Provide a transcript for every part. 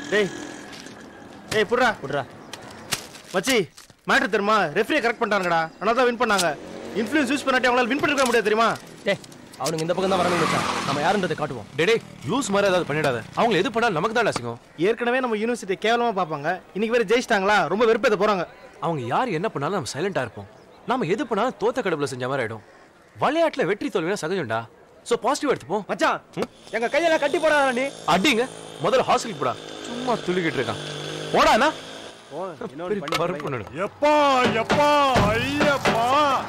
டேய் டேய் புட்றா விட்றா மச்சி மேட்ரு தெரியுமா ரெஃப்ரியை கரெக்ட் பண்ணிட்டாங்கடா ஆனால் தான் வின் பண்ணாங்க இன்ஃப்ளூயன்ஸ் யூஸ் பண்ணாட்டி அவங்களால வின் பண்ணிருக்க முடியாது தெரியுமா டேய் அவனுங்க இந்த பக்கம் தான் வரணும் மச்சான் நம்ம யாருன்றதை காட்டுவோம் டேடே லூஸ் மாதிரி ஏதாவது பண்ணிடாத அவங்க எது பண்ணாலும் நமக்கு தான் அசிங்கம் ஏற்கனவே நம்ம யூனிவர்சிட்டி கேவலமா பார்ப்பாங்க இன்னைக்கு வேற ஜெயிச்சிட்டாங்களா ரொம்ப வெறுப்பேத்த போறாங்க அவங்க யார் என்ன பண்ணாலும் நம்ம சைலண்டா இருப்போம் நாம எது பண்ணாலும் தோத்த கடவுள செஞ்ச மாதிரி ஆயிடும் விளையாட்டுல வெற்றி தோல்வினா சகஜம்டா சோ பாசிட்டிவ் எடுத்துப்போம் மச்சான் எங்க கையெல்லாம் கட்டி போடாதடா நீ அடிங்க முதல்ல ஹாஸ்டலுக்கு போடா சும்மா துள்ளிக்கிட்டு இருக்கான் போடா அண்ணா பெரிய பருப்பு நடு எப்பா எப்பா ஐயப்பா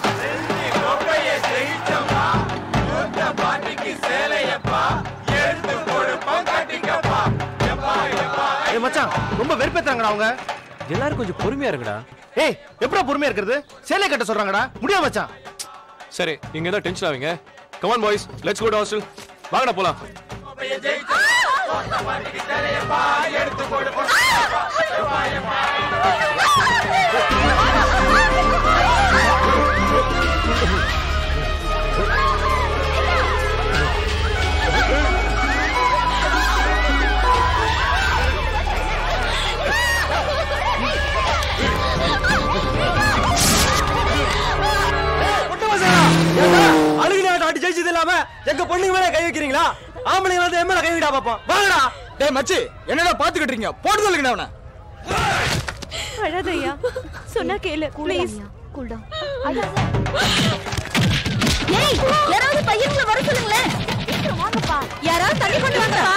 ஏய் மச்சான் ரொம்ப வெறுப்பேத்துறாங்கடா அவங்க எல்லாரும் கொஞ்சம் பொறுமையா இருங்கடா ஏய் எப்படா பொறுமையா இருக்கிறது சேலை கட்ட சொல்றாங்கடா முடியாது மச்சான் சரி நீங்க ஏதாவது டென்ஷன் ஆவீங்க come on boys let's go to hostel வாங்கடா போலாம் அழுகின ஆட்டி ஜெயிச்சது இல்லாம எங்க பொண்ணுங்க மேல கை வைக்கிறீங்களா ஆம்பளைங்க வந்து என் மேல கை வைடா பாப்போம் வாங்கடா டேய் மச்சி என்னடா பாத்துக்கிட்டு இருக்கீங்க போட்டு சொல்லுங்க அவனை அழாதையா சொன்னா கேளு ப்ளீஸ் கூல் டவுன் ஏய் யாராவது பையன்களை வர சொல்லுங்களேன் சீக்கிரம் வாங்கப்பா யாராவது தண்ணி கொண்டு வாங்கப்பா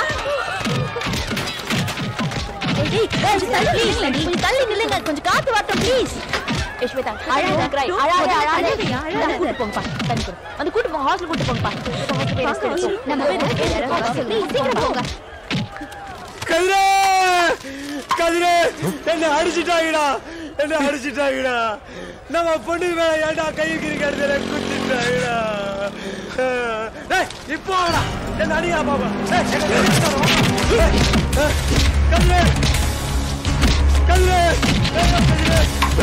ஏய், கொஞ்சம் தள்ளி நில்லுங்க, கொஞ்சம் தள்ளி நில்லுங்க கொஞ்சம் காத்து வரட்டும் ப்ளீஸ் யஷ்வேதா அழாத கிரை அழாத அழாத அழாத கூட்டு போங்கப்பா தண்ணி கொடு வந்து கூட்டு போங்க ஹாஸ்டல் கூட்டு போங்கப்பா ஹாஸ்டல் நம்ம ப்ளீஸ் சீக்கிரம் போங்க கதிரே கதிரே என்ன அடிச்சிட்டாங்கடா என்ன அடிச்சிட்டாங்கடா நம்ம பொண்ணு மேல ஏன்டா கை வைக்கிறீங்க குத்திட்டாங்கடா டேய் இப்போ வாடா என்ன அடியா பாப்பா டேய் என்ன அடிச்சிட்டாரோ? டேய், கதிரே கதிரே டேய், கதிரே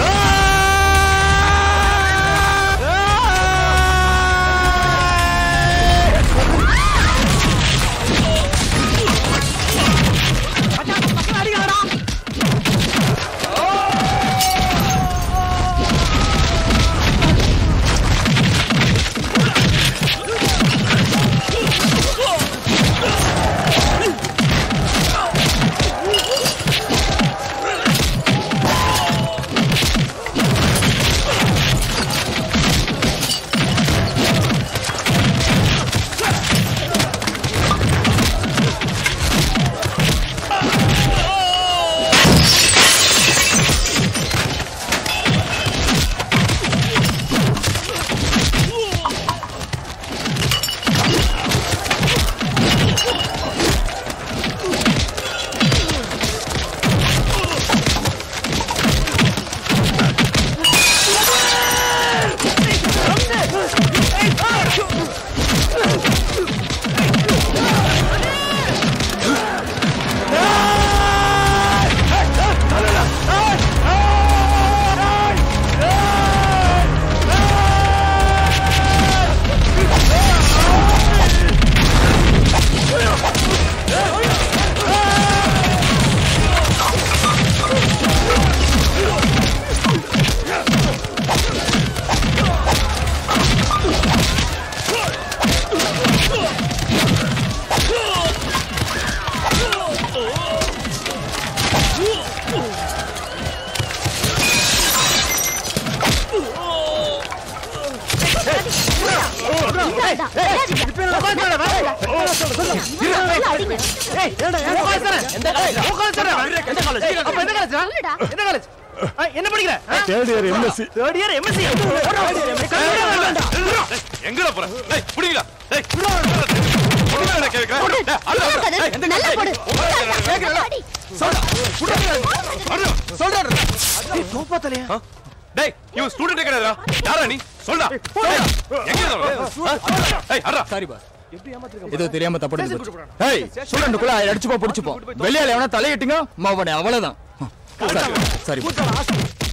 என்ன படிக்கிற third year MSc third year MSc எங்கடா போற டேய் புடிங்கடா டேய் ஒண்ணுமே கேக்குறேன் டேய் அட கதிர், நல்லா போடு அடி. ஆ? டேய் இவன் ஸ்டூடெண்ட் கிடையாதுடா யாரா நீ சொல்டா எங்க ஏய் அடடா சாரி பா ஏதோ தெரியாம தப்பு நடந்து ஏய் ஸ்டூடெண்ட்டுக்குள்ள அடிச்சுப்போ பிடிச்சுப்போம் வெளியால எவனா தலையிட்டுங்க மாவனே அவ்வளவுதான் சாரி சாரி